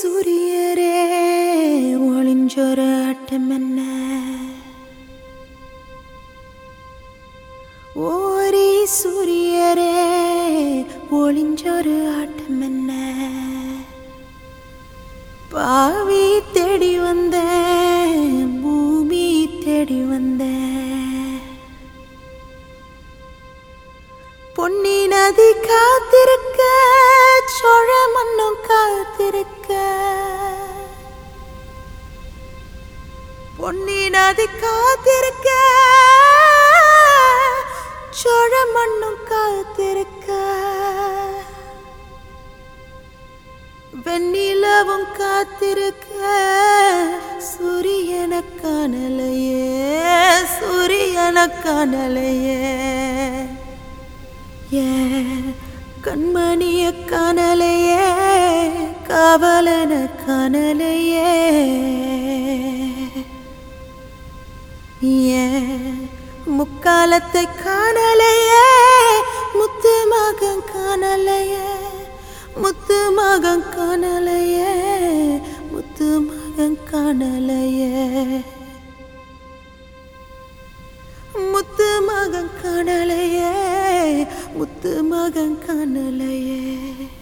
சூரியரே ஒளிஞ்சொரு ஆட்டம் என்ன ஓரி சூரியரே ஒளிஞ்சொரு ஆட்டம் என்ன பாவி தேடி வந்தேன் பூமி தேடி வந்தேன் பொன்னி நதி காத்திருக்க சோழ மண்ணும் காத்திருக்க பொன்னி நதி காத்திருக்க சோழ மண்ணும் காத்திருக்க வெண்ணிலவும் காத்திருக்க சூரியன காணலையே சூரியன காணலையே ஏ கண்மணிய காணலையே காவலன காணலையே ஏ முக்காலத்தை காணலையே முத்து மகன் காணலையே முத்து மகன் காணலையே முத்து மகன் காணலையே முத்து மகன் காணலையே முத்து மகன் காணலையே